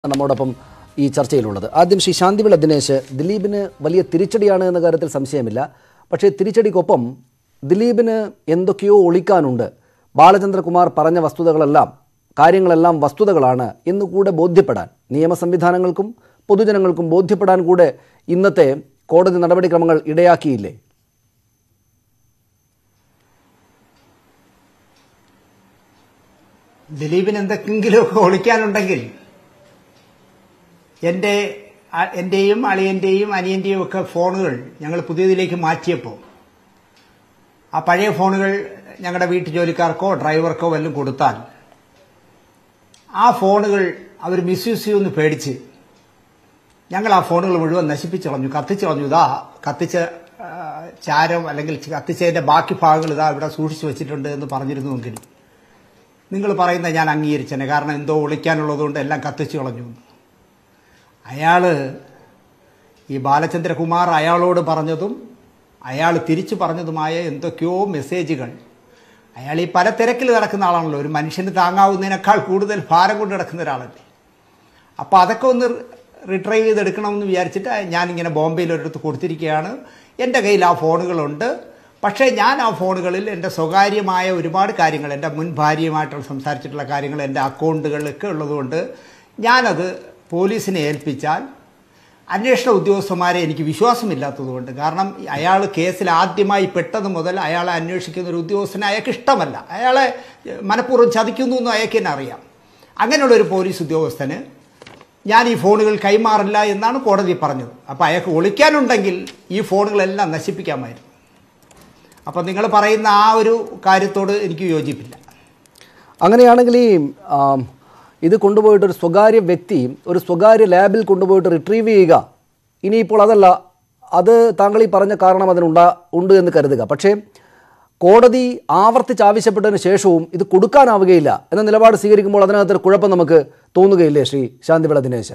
നമ്മോടൊപ്പം ഈ ചർച്ചയിലുള്ളത് ആദ്യം ശ്രീ ശാന്തിവിള ദിനേശ് ദിലീപിന് വലിയ തിരിച്ചടിയാണ് എന്ന കാര്യത്തിൽ സംശയമില്ല പക്ഷേ തിരിച്ചടിക്കൊപ്പം ദിലീപിന് എന്തൊക്കെയോ ഒളിക്കാനുണ്ട് ബാലചന്ദ്രകുമാർ പറഞ്ഞ വസ്തുതകളെല്ലാം കാര്യങ്ങളെല്ലാം വസ്തുതകളാണ് എന്ന് കൂടെ ബോധ്യപ്പെടാൻ നിയമ സംവിധാനങ്ങൾക്കും പൊതുജനങ്ങൾക്കും ബോധ്യപ്പെടാൻ കൂടെ ഇന്നത്തെ കോടതി നടപടിക്രമങ്ങൾ ഇടയാക്കിയില്ലേ ദിലീപിന് എന്തെങ്കിലുമൊക്കെ ഒളിക്കാനുണ്ടെങ്കിൽ എൻ്റെ അ- എൻ്റെയും അളിയൻ്റെയും അനിയൻ്റെയും ഒക്കെ ഫോണുകൾ ഞങ്ങൾ പുതിയതിലേക്ക് മാറ്റിയപ്പോൾ ആ പഴയ ഫോണുകൾ ഞങ്ങളുടെ വീട്ടു ജോലിക്കാർക്കോ ഡ്രൈവർക്കോ വല്ലതും കൊടുത്താൽ ആ ഫോണുകൾ അവർ മിസ്യൂസ് ചെയ്യുമെന്ന് പേടിച്ച് ഞങ്ങൾ ആ ഫോണുകൾ മുഴുവൻ നശിപ്പിച്ചു കളഞ്ഞു കത്തിച്ചു കളഞ്ഞു ഇതാ കത്തിച്ച ആ, ചാരം അല്ലെങ്കിൽ കത്തിച്ചതിന്റെ ബാക്കി ഭാഗങ്ങൾ ഇതാ ഇവിടെ സൂക്ഷിച്ചു വെച്ചിട്ടുണ്ട് എന്ന് പറഞ്ഞിരുന്നുവെങ്കിൽ നിങ്ങൾ പറയുന്നത് ഞാൻ അംഗീകരിച്ചേനെ കാരണം എന്തോ ഒളിക്കാനുള്ളതുകൊണ്ട് എല്ലാം കത്തിച്ചു കളഞ്ഞു എന്ന്. അയാള് ഈ ബാലചന്ദ്രകുമാർ അയാളോട് പറഞ്ഞതും അയാൾ തിരിച്ചു പറഞ്ഞതുമായ എന്തൊക്കെയോ മെസ്സേജുകൾ അയാൾ ഈ പല തിരക്കിൽ നടക്കുന്ന ആളാണല്ലോ ഒരു മനുഷ്യന് താങ്ങാവുന്നതിനേക്കാൾ കൂടുതൽ ഭാരം കൊണ്ട് നടക്കുന്ന ഒരാളല്ലേ അപ്പോൾ അതൊക്കെ ഒന്ന് റിട്രൈവ് ചെയ്തെടുക്കണമെന്ന് വിചാരിച്ചിട്ട് ഞാനിങ്ങനെ ബോംബെയിൽ ഒരിടത്ത് കൊടുത്തിരിക്കുകയാണ് എൻ്റെ കയ്യിൽ ആ ഫോണുകളുണ്ട് പക്ഷേ ഞാൻ ആ ഫോണുകളിൽ എൻ്റെ സ്വകാര്യമായ ഒരുപാട് കാര്യങ്ങൾ എൻ്റെ മുൻ ഭാര്യയുമായിട്ടുള്ള സംസാരിച്ചിട്ടുള്ള കാര്യങ്ങൾ എൻ്റെ അക്കൗണ്ടുകളിലൊക്കെ ഉള്ളതുകൊണ്ട് ഞാനത് പോലീസിനെ ഏൽപ്പിച്ചാൽ അന്വേഷണ ഉദ്യോഗസ്ഥന്മാരെ എനിക്ക് വിശ്വാസമില്ലാത്തതുകൊണ്ട് കാരണം അയാൾ കേസിൽ ആദ്യമായി പെട്ടത് മുതൽ അയാളെ അന്വേഷിക്കുന്ന ഒരു ഉദ്യോഗസ്ഥനെ അയാൾക്ക് ഇഷ്ടമല്ല അയാളെ മനഃപൂർവ്വം ചതിക്കുന്നു എന്ന് അയാൾക്ക് തന്നെ അറിയാം അങ്ങനെയുള്ള ഒരു പോലീസ് ഉദ്യോഗസ്ഥന് ഞാൻ ഈ ഫോണുകൾ കൈമാറില്ല എന്നാണ് കോടതി പറഞ്ഞത് അപ്പോൾ അയാൾക്ക് ഒളിക്കാനുണ്ടെങ്കിൽ ഈ ഫോണുകളെല്ലാം നശിപ്പിക്കാമായിരുന്നു അപ്പം നിങ്ങൾ പറയുന്ന ആ ഒരു കാര്യത്തോട് എനിക്ക് യോജിപ്പില്ല അങ്ങനെയാണെങ്കിൽ ഈ ആം, ഇത് കൊണ്ടുപോയിട്ട് ഒരു സ്വകാര്യ വ്യക്തി ഒരു സ്വകാര്യ ലാബിൽ കൊണ്ടുപോയിട്ട് റിട്രീവ് ചെയ്യുക ഇനിയിപ്പോൾ അതല്ല അത് താങ്കൾ ഈ പറഞ്ഞ കാരണം അതിനുണ്ടാ ഉണ്ട് എന്ന് കരുതുക പക്ഷേ കോടതി ആവർത്തിച്ച് ആവശ്യപ്പെട്ടതിന് ശേഷവും ഇത് കൊടുക്കാനാവുകയില്ല എന്ന നിലപാട് സ്വീകരിക്കുമ്പോൾ അതിനകത്തൊരു കുഴപ്പം നമുക്ക് തോന്നുകയില്ലേ ശ്രീ ശാന്തിവിള ദിനേശ്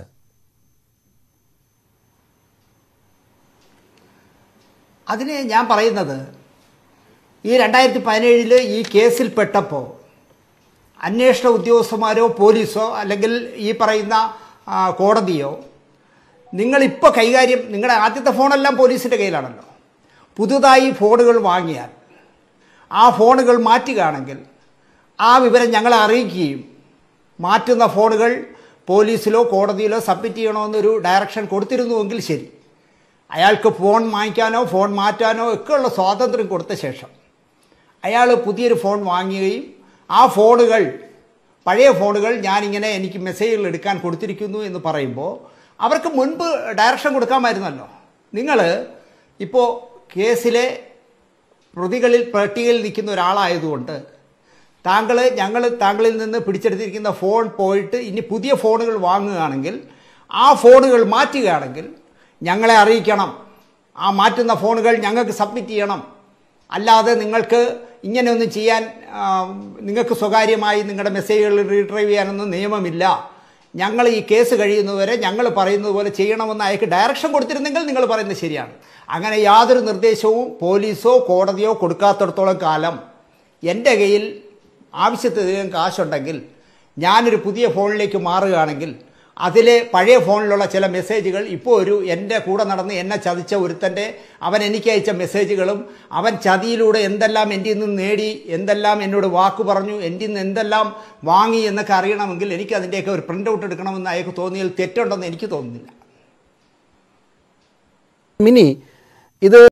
അതിന് ഞാൻ പറയുന്നത് ഈ രണ്ടായിരത്തി പതിനേഴില് ഈ കേസിൽ പെട്ടപ്പോൾ അന്വേഷണ ഉദ്യോഗസ്ഥന്മാരോ പോലീസോ അല്ലെങ്കിൽ ഈ പറയുന്ന ആ, കോടതിയോ നിങ്ങളിപ്പോൾ കൈകാര്യം നിങ്ങളുടെ ആദ്യത്തെ ഫോണെല്ലാം പോലീസിൻ്റെ കയ്യിലാണല്ലോ പുതുതായി ഫോണുകൾ വാങ്ങിയാൽ ആ ഫോണുകൾ മാറ്റുകയാണെങ്കിൽ ആ വിവരം ഞങ്ങളെ അറിയിക്കുകയും മാറ്റുന്ന ഫോണുകൾ പോലീസിലോ കോടതിയിലോ സബ്മിറ്റ് ചെയ്യണമെന്നൊരു ഡയറക്ഷൻ കൊടുത്തിരുന്നുവെങ്കിൽ ശരി അയാൾക്ക് ഫോൺ വാങ്ങിക്കാനോ ഫോൺ മാറ്റാനോ ഒക്കെയുള്ള സ്വാതന്ത്ര്യം കൊടുത്ത ശേഷം അയാൾ പുതിയൊരു ഫോൺ വാങ്ങുകയും ആ ഫോണുകൾ പഴയ ഫോണുകൾ ഞാനിങ്ങനെ എനിക്ക് മെസ്സേജുകൾ എടുക്കാൻ കൊടുത്തിരിക്കുന്നു എന്ന് പറയുമ്പോൾ അവർക്ക് മുൻപ് ഡയറക്ഷൻ കൊടുക്കാമായിരുന്നല്ലോ നിങ്ങൾ ഇപ്പോൾ കേസിലെ പ്രതികളിൽ പട്ടികയിൽ നിൽക്കുന്ന ഒരാളായതുകൊണ്ട് താങ്കൾ ഞങ്ങൾ താങ്കളിൽ നിന്ന് പിടിച്ചെടുത്തിരിക്കുന്ന ഫോൺ പോയിട്ട് ഇനി പുതിയ ഫോണുകൾ വാങ്ങുകയാണെങ്കിൽ ആ ഫോണുകൾ മാറ്റുകയാണെങ്കിൽ ഞങ്ങളെ അറിയിക്കണം ആ മാറ്റുന്ന ഫോണുകൾ ഞങ്ങൾക്ക് സബ്മിറ്റ് ചെയ്യണം അല്ലാതെ നിങ്ങൾക്ക് ഇങ്ങനെയൊന്നും ചെയ്യാൻ ആ, നിങ്ങൾക്ക് സ്വകാര്യമായി നിങ്ങളുടെ മെസ്സേജുകൾ റീട്രൈവ് ചെയ്യാനൊന്നും നിയമമില്ല ഞങ്ങൾ ഈ കേസ് കഴിയുന്നതുവരെ ഞങ്ങൾ പറയുന്നത് പോലെ ചെയ്യണമെന്ന് അയാൾക്ക് ഡയറക്ഷൻ കൊടുത്തിരുന്നെങ്കിൽ നിങ്ങൾ പറയുന്നത് ശരിയാണ് അങ്ങനെ യാതൊരു നിർദ്ദേശവും പോലീസോ കോടതിയോ കൊടുക്കാത്തിടത്തോളം കാലം എൻ്റെ കയ്യിൽ ആവശ്യത്തിലധികം കാശുണ്ടെങ്കിൽ ഞാനൊരു പുതിയ ഫോണിലേക്ക് മാറുകയാണെങ്കിൽ അതിലെ പഴയ ഫോണിലുള്ള ചില മെസ്സേജുകൾ ഇപ്പോൾ ഒരു എൻ്റെ കൂടെ നടന്ന് എന്നെ ചതിച്ച ഒരുത്തൻ്റെ അവൻ എനിക്ക് അയച്ച മെസ്സേജുകളും അവൻ ചതിയിലൂടെ എന്തെല്ലാം എൻ്റെ നിന്ന് നേടി എന്തെല്ലാം എന്നോട് വാക്ക് പറഞ്ഞു എൻ്റെ നിന്ന് എന്തെല്ലാം വാങ്ങി എന്നൊക്കെ അറിയണമെങ്കിൽ എനിക്ക് അതിൻ്റെയൊക്കെ ഒരു പ്രിൻ്റ് ഔട്ട് എടുക്കണമെന്ന് അയാൾക്ക് തോന്നിയാൽ തെറ്റുണ്ടെന്ന് എനിക്ക് തോന്നുന്നില്ല മിനി ഇത്